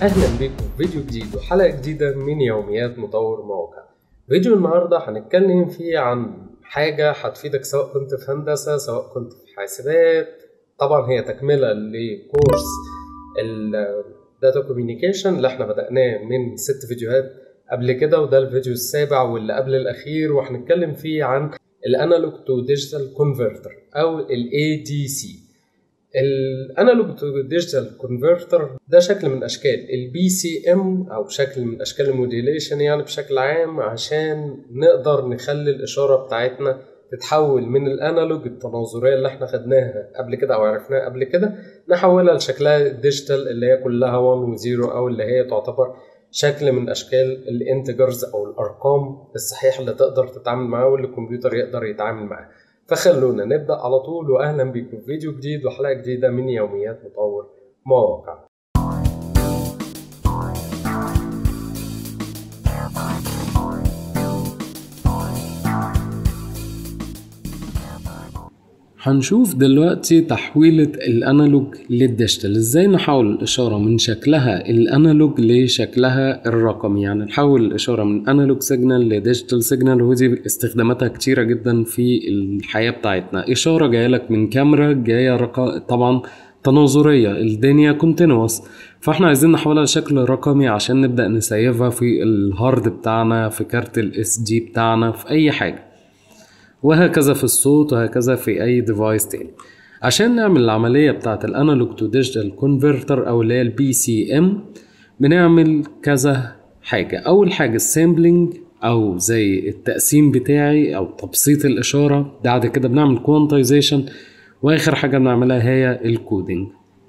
اهلا بيكم في فيديو جديد وحلقه جديده من يوميات مطور مواقع فيديو النهارده هنتكلم فيه عن حاجه هتفيدك سواء كنت في هندسه سواء كنت في حاسبات طبعا هي تكمله لكورس الداتا كوميونيكيشن اللي احنا بدأناه من ست فيديوهات قبل كده وده الفيديو السابع واللي قبل الاخير وهنتكلم فيه عن الانالوج تو ديجيتال كونفرتر او الاي دي سي الانالوج تو ديجيتال كونفرتر ده شكل من اشكال البي سي ام او شكل من اشكال الموديليشن يعني بشكل عام عشان نقدر نخلي الاشاره بتاعتنا تتحول من الانالوج التناظريه اللي احنا خدناها قبل كده او عرفناها قبل كده نحولها لشكلها الديجيتال اللي هي كلها 1 و0 او اللي هي تعتبر شكل من اشكال الانتجرز او الارقام الصحيحه اللي تقدر تتعامل معاها واللي الكمبيوتر يقدر يتعامل معاها فخلونا نبدا على طول واهلا بيكم في فيديو جديد وحلقه جديده من يوميات مطور مواقع هنشوف دلوقتي تحويلة الانالوج للديجيتال ازاي نحول الاشارة من شكلها الانالوج لشكلها الرقمي يعني نحول الاشارة من انالوج سيجنال لديجيتال سيجنال ودي استخداماتها كتيرة جدا في الحياة بتاعتنا اشارة جاية لك من كاميرا جاية رقم طبعا تناظرية الدنيا كونتينوس فاحنا عايزين نحولها لشكل رقمي عشان نبدأ نسيفها في الهارد بتاعنا في كارت الاس دي بتاعنا في اي حاجة وهكذا في الصوت وهكذا في اي ديفايس تاني عشان نعمل العملية بتاعة الانالوج تو ديجيتال كونفرتر او اللي هي البي سي ام بنعمل كذا حاجة اول حاجة السامبلينج او زي التقسيم بتاعي او تبسيط الاشارة بعد كده بنعمل كوانتايزيشن واخر حاجة بنعملها هي الكودينج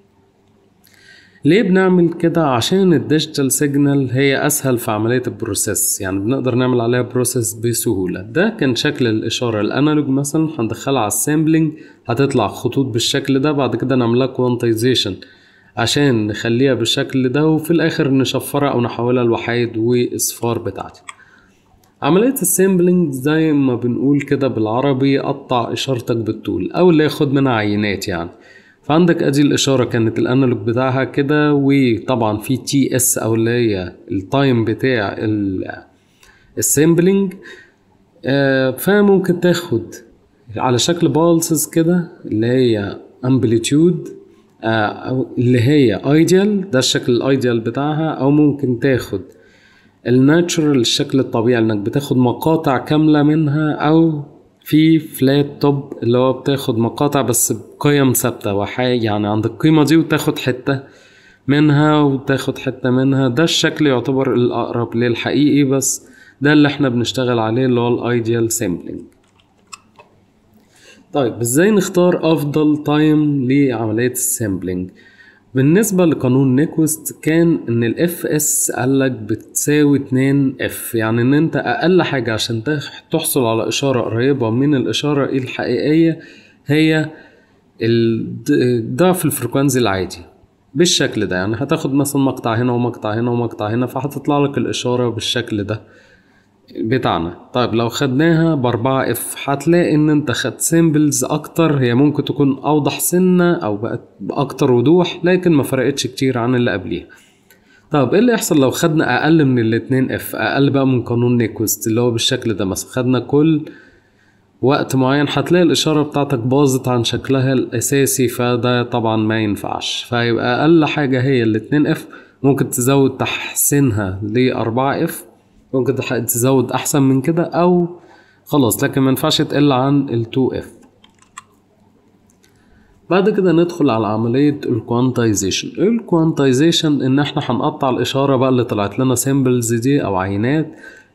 ليه بنعمل كده عشان الديجيتال سيجنال هي اسهل في عمليه البروسيس يعني بنقدر نعمل عليها بروسيس بسهوله ده كان شكل الاشاره الانالوج مثلا هندخلها على السامبلينج هتطلع خطوط بالشكل ده بعد كده نعملها كوانتايزيشن عشان نخليها بالشكل ده وفي الاخر نشفرها او نحولها لوحايد واصفار بتاعتي عملية السامبلينج زي ما بنقول كده بالعربي قطع اشارتك بالطول او اللي ياخد منها عينات يعني فعندك ادي الاشاره كانت الانالوج بتاعها كده وطبعا في تي اس او اللي هي التايم بتاع السامبلينج آه فممكن تاخد على شكل بالسز كده اللي هي امبليتيود آه اللي هي ايديال ده الشكل الايديال بتاعها او ممكن تاخد الناتشورال الشكل الطبيعي انك بتاخد مقاطع كامله منها او في فلات توب اللي هو بتاخد مقاطع بس بقيم ثابته وحاجة يعني عند القيمه دي وتاخد حته منها وتاخد حته منها ده الشكل يعتبر الاقرب للحقيقي بس ده اللي احنا بنشتغل عليه اللي هو الايديال سامبلينج طيب ازاي نختار افضل تايم لعمليه السامبلينج بالنسبة لقانون نيكوست كان ان الاف اس قالك بتساوي 2 اف يعني ان انت اقل حاجة عشان تحصل على اشارة قريبة من الاشارة الحقيقية هي ضعف الفريكوانسي العادي بالشكل ده يعني هتاخد مثلا مقطع هنا ومقطع هنا ومقطع هنا فهتطلع لك الاشارة بالشكل ده بتاعنا طيب لو خدناها بأربعة اف هتلاقي ان انت خدت سيمبلز اكتر هي ممكن تكون اوضح سنة او بقت باكتر وضوح لكن ما فرقتش كتير عن اللي قبليها طب ايه اللي يحصل لو خدنا اقل من الاتنين اف اقل بقى من قانون نيكوست اللي هو بالشكل ده مثلا خدنا كل وقت معين هتلاقي الاشارة بتاعتك باظت عن شكلها الاساسي فده طبعا ما ينفعش فيبقى اقل حاجة هي الاتنين اف ممكن تزود تحسينها لأربعة اف ممكن تزود احسن من كده او خلاص لكن ما ينفعش تقل عن ال 2 اف بعد كده ندخل على عملية الكوانتايزيشن الكوانتايزيشن ان احنا هنقطع الاشارة بقى اللي طلعت لنا سيمبلز دي او عينات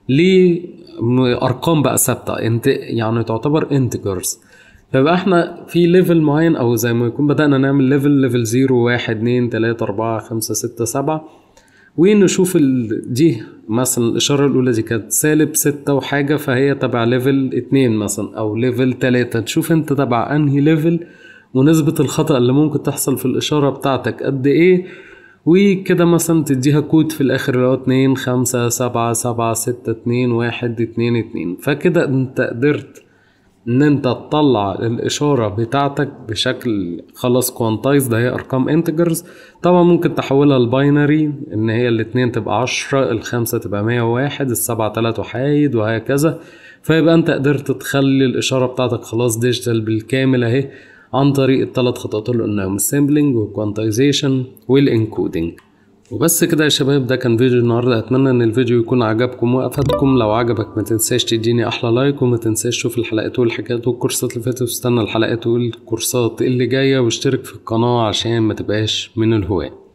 لارقام بقى ثابتة انت يعني تعتبر انتجرز فيبقى احنا في ليفل معين او زي ما يكون بدأنا نعمل ليفل ليفل 0 1 2 3 4 5 6 7 ونشوف ال... دي مثلا الإشارة الأولى دي كانت سالب ستة وحاجة فهي تبع ليفل اتنين مثلا أو ليفل تلاتة تشوف أنت تبع أنهي ليفل ونسبة الخطأ اللي ممكن تحصل في الإشارة بتاعتك قد إيه وكده مثلا تديها كود في الآخر اللي هو اتنين خمسة سبعة سبعة ستة اتنين واحد اتنين اتنين فكده أنت قدرت ان انت تطلع الاشاره بتاعتك بشكل خلاص كوانتايز ده هي ارقام انتجرز طبعا ممكن تحولها لباينري ان هي الاتنين تبقى عشرة الخمسة تبقى مية وواحد السبعة تلات وحايد وهكذا فيبقى انت قدرت تخلي الاشاره بتاعتك خلاص ديجيتال بالكامل اهي عن طريق الثلاث خطوات اللي قلناهم السامبلنج والكوانتايزيشن والانكودنج وبس كده يا شباب ده كان فيديو النهارده اتمنى ان الفيديو يكون عجبكم وافادكم لو عجبك ما تنساش تديني احلى لايك وما تنساش تشوف الحلقات والحكايات والكورسات اللي فاتت واستنى الحلقات والكورسات اللي جايه واشترك في القناه عشان ما تبقاش من الهواة